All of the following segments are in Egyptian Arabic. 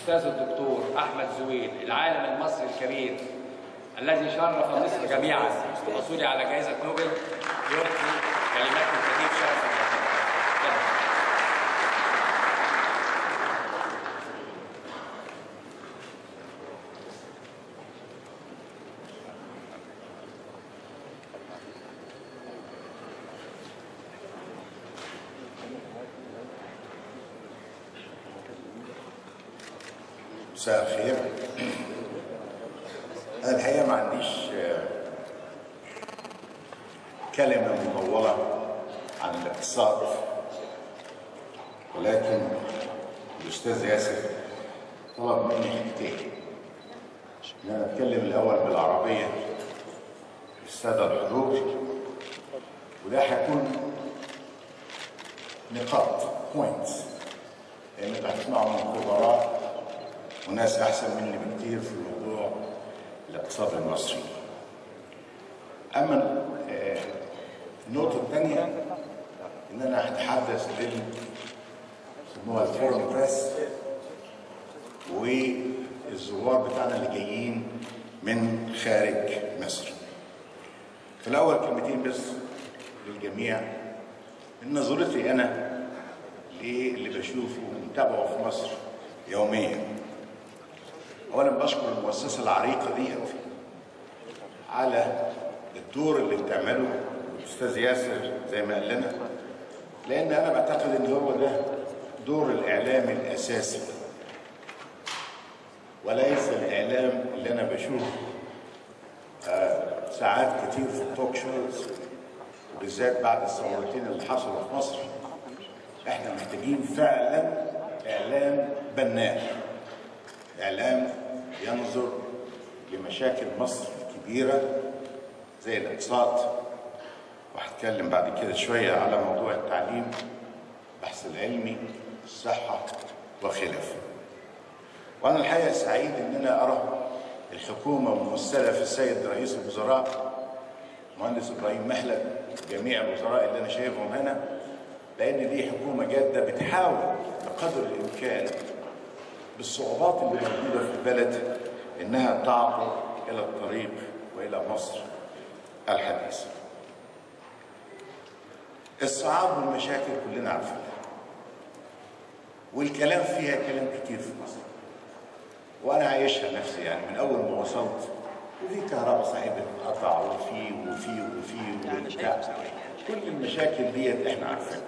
الأستاذ الدكتور أحمد زويل العالم المصري الكبير الذي شرف مصر جميعا بالحصول على جائزة نوبل يلقي كلمات التكييف شرفا لكم. تفضل. مساء الخير أنا الحقيقة ما عنديش آه، كلمة مطولة عن الاقتصاد ولكن الأستاذ ياسر طلب مني حاجتين إن أنا أتكلم الأول بالعربية للسادة الحضور وده هيكون نقاط بوينتس لأن أنتوا هتسمعوا من خبراء وناس احسن مني بكتير في موضوع الاقتصاد المصري. اما آه، النقطه الثانيه ان انا هتحدث لل يسموها الفورن بريس والزوار بتاعنا اللي جايين من خارج مصر. في الاول كلمتين بس للجميع من نظرتي انا للي بشوفه ومتابعه في مصر يوميا اولا بشكر المؤسسه العريقه ديت على الدور اللي بتعمله الاستاذ ياسر زي ما قال لنا لان انا بعتقد ان هو ده دور الاعلام الاساسي وليس الاعلام اللي انا بشوفه آه، ساعات كتير في التوك شوز وبالذات بعد الثورتين اللي حصلوا في مصر احنا محتاجين فعلا اعلام بناء اعلام ينظر لمشاكل مصر الكبيره زي الاقتصاد وهتكلم بعد كده شويه على موضوع التعليم البحث العلمي الصحه وخلافه وانا الحقيقه سعيد ان انا ارى الحكومه ممثله في السيد رئيس الوزراء مهندس ابراهيم محلب جميع الوزراء اللي انا شايفهم هنا لان دي حكومه جاده بتحاول بقدر الامكان بالصعوبات اللي موجوده في البلد انها تعبر الى الطريق والى مصر الحديثه. الصعاب والمشاكل كلنا عارفينها. والكلام فيها كلام كتير في مصر. وانا عايشها نفسي يعني من اول ما وصلت وفي كهرباء صحيح بتتقطع وفي وفي وفي وبتاع كل المشاكل ديت احنا عارفينها.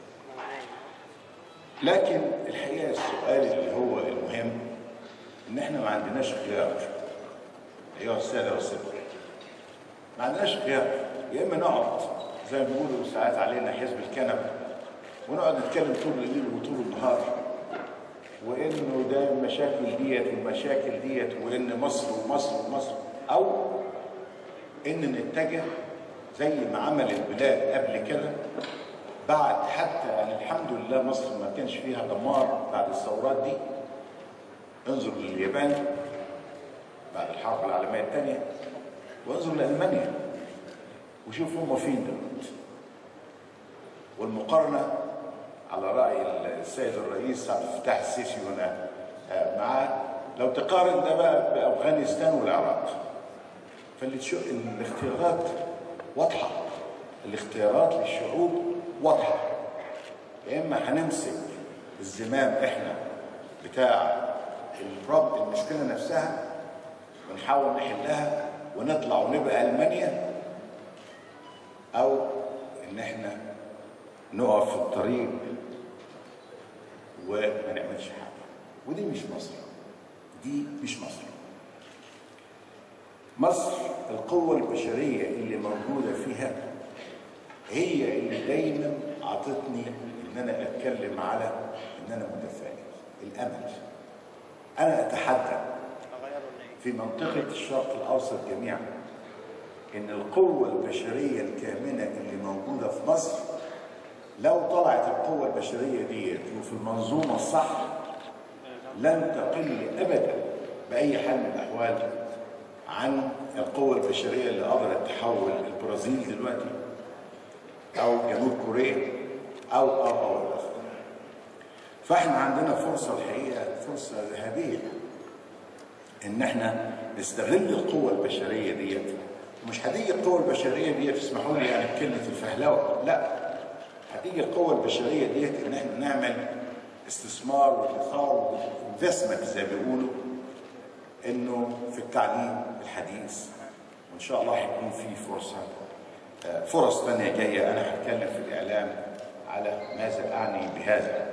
لكن الحقيقه السؤال اللي هو المهم ان احنا ما عندناش خيار ايها الساده والساده ما عندناش خيار يا اما نقعد زي ما بيقولوا ساعات علينا حزب الكنب ونقعد نتكلم طول الليل وطول النهار وانه ده المشاكل ديت والمشاكل ديت وان مصر ومصر ومصر او ان نتجه زي ما عمل البلاد قبل كده بعد حتى يعني الحمد لله مصر ما كانش فيها دمار بعد الثورات دي انظر لليابان بعد الحرب العالميه الثانيه وانظر لالمانيا وشوف هم فين دلوقتي والمقارنه على راي السيد الرئيس عبد الفتاح السيسي وانا آه، معاه لو تقارن ده بقى بافغانستان والعراق فالاختيارات واضحه الاختيارات للشعوب واضحه يا اما هنمسك الزمام احنا بتاع البروب المشكله نفسها ونحاول نحلها ونطلع ونبقى المانيا او ان احنا نقف في الطريق وما نعملش حاجه ودي مش مصر دي مش مصر مصر القوة البشرية اللي موجودة فيها هي اللي دايما عطتني ان انا اتكلم على ان انا متفائل الامل انا اتحدى في منطقة الشرق الاوسط جميعا ان القوة البشرية الكامنة اللي موجودة في مصر لو طلعت القوة البشرية ديت وفي المنظومة الصح لن تقل ابدا باي حال من الاحوال عن القوة البشرية اللي قدرت تحول البرازيل دلوقتي أو جنوب كوريا أو أو أو إلى آخره. فاحنا عندنا فرصه الحقيقه فرصه ذهبيه ان احنا نستغل القوة البشرية ديت مش هتيجي القوة البشرية ديت اسمحوا لي يعني بكلمة الفهلوة لا هتيجي القوة البشرية ديت ان احنا نعمل استثمار وادخار انفستمنت زي ما بيقولوا انه في التعليم الحديث وان شاء الله هيكون في فرصة آه، فرص تانية جاية انا هتكلم في الاعلام على ماذا اعني بهذا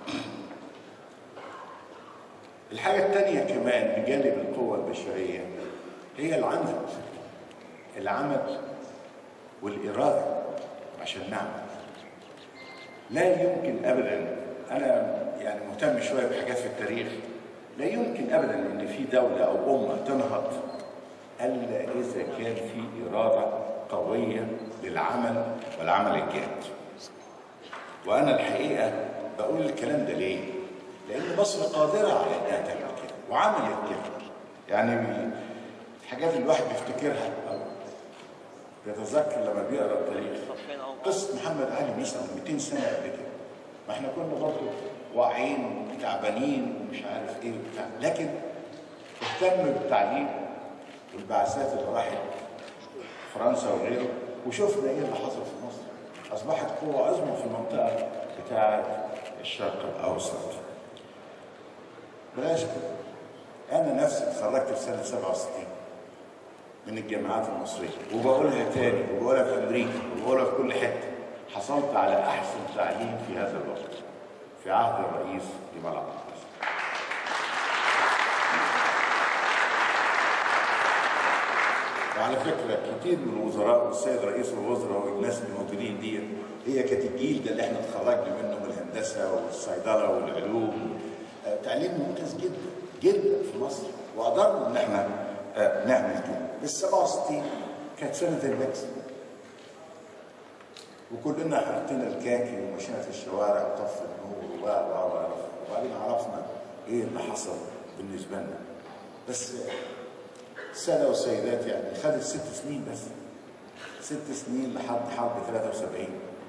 الحاجة التانية كمان بجانب القوة البشرية هي العمل العمل والإرادة عشان نعمل لا يمكن أبدا أنا يعني مهتم شوية بحاجات في التاريخ لا يمكن أبدا إن في دولة أو أمة تنهض إلا إذا كان في إرادة قوية للعمل والعمل الجاد وأنا الحقيقة بقول الكلام ده ليه؟ لأن مصر قادرة على إنها تعمل كده وعملت كده يعني من الحاجات اللي الواحد بيفتكرها أو بيتذكر لما بيقرا التاريخ قصة محمد علي مثلا 200 سنة قبل كده ما احنا كنا برضه واعيين تعبانين ومش عارف ايه وبتاع لكن اهتم بالتعليم والبعثات اللي راحت فرنسا وغيره وشفنا ايه اللي حصل في مصر اصبحت قوة عظمى في المنطقة بتاعة الشرق الاوسط بلاش كده. انا نفسي اتخرجت في سنة 67 من الجامعات المصرية وبقولها تاني وبقولها في أمريكا وبقولها في كل حتة حصلت على أحسن تعليم في هذا الوقت في عهد الرئيس جمال عبد الناصر وعلى فكرة كتير من الوزراء والسيد رئيس الوزراء والناس الموجودين دي هي كانت الجيل ده اللي احنا اتخرجنا منه من الهندسة والصيدلة والعلوم آه، تعليم ممتاز جدا جدا في مصر وقدرنا ان احنا آه، نعمل كده بس 67 كانت سنة البكس وكلنا حطينا الكاكي ومشينا في الشوارع وطفى النور و و و وبعدين عرفنا ايه اللي حصل بالنسبة لنا بس السادة والسيدات يعني خدت ست سنين بس ست سنين لحد حرب 73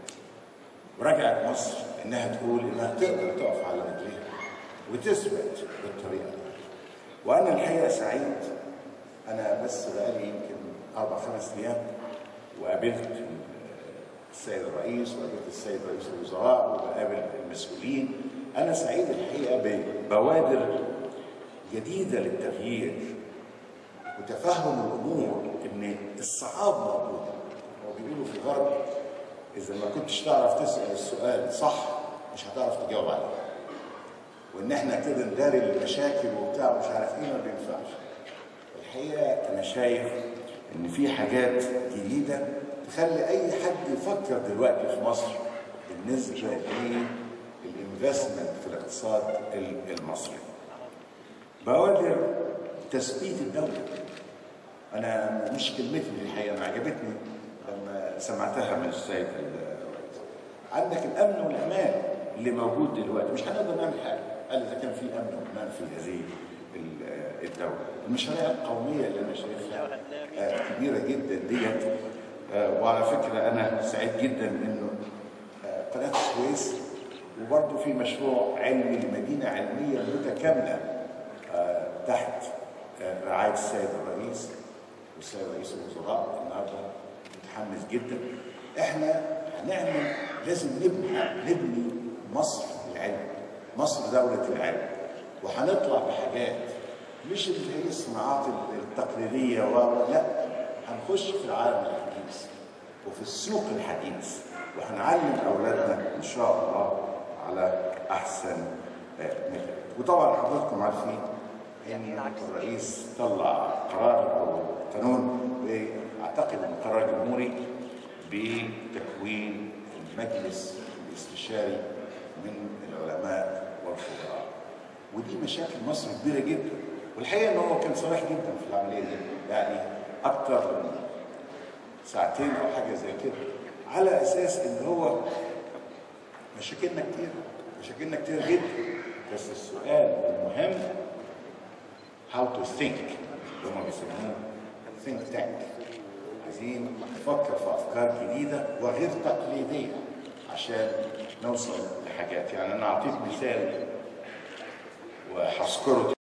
ورجعت مصر انها تقول انها تقدر تقف على رجليها وتثبت بالطريقه دي وانا الحقيقه سعيد انا بس بقالي يمكن اربع خمس ايام وقابلت السيد الرئيس وقابلت السيد رئيس الوزراء وبقابل المسؤولين انا سعيد الحقيقه ببوادر جديده للتغيير وتفهم الامور ان الصعاب موجوده هو بيقولوا في الغرب اذا ما كنتش تعرف تسال السؤال صح مش هتعرف تجاوب عليه وان احنا كده نداري المشاكل وبتاع مش عارف ايه ما بينفعش الحقيقه انا شايف ان في حاجات جديده تخلي اي حد يفكر دلوقتي في مصر بالنسبه للانفستمنت في الاقتصاد المصري بوادر تثبيت الدوله انا مش كلمتي دي الحقيقه انا عجبتني لما سمعتها من السيد الرئيس عندك الامن والامان اللي موجود دلوقتي مش هنقدر نعمل حاجه قال اذا كان في امن وامان في هذه ال- الدوله المشاريع القوميه اللي انا شايفها آه، كبيره جدا ديت آه، وعلى فكره انا سعيد جدا انه آه، قناه السويس وبرضه في مشروع علمي لمدينه علميه متكامله آه، تحت آه، رعايه السيد الرئيس والسيد رئيس الوزراء النهارده متحمس جدا احنا هنعمل لازم نبني نبني مصر العلم مصر دولة العلم وهنطلع بحاجات مش اللي هي الصناعات التقليدية و لا هنخش في العالم الحديث وفي السوق الحديث وهنعلم أولادنا إن شاء الله على أحسن آه، مجال وطبعا حضراتكم عارفين ان الرئيس طلع قرار او قانون واعتقد انه قرار جمهوري بتكوين المجلس الاستشاري من العلماء والخبراء ودي مشاكل مصر كبيره جدا والحقيقه ان هو كان صريح جدا في العمليه دي يعني اكتر من ساعتين او حاجه زي كده على اساس ان هو مشاكلنا كتير مشاكلنا كتير جدا بس السؤال المهم how to think اللي هم بيسموه think tank عايزين نفكر في افكار جديده وغير تقليديه عشان نوصل حاجات يعني انا اعطيك مثال وهذكره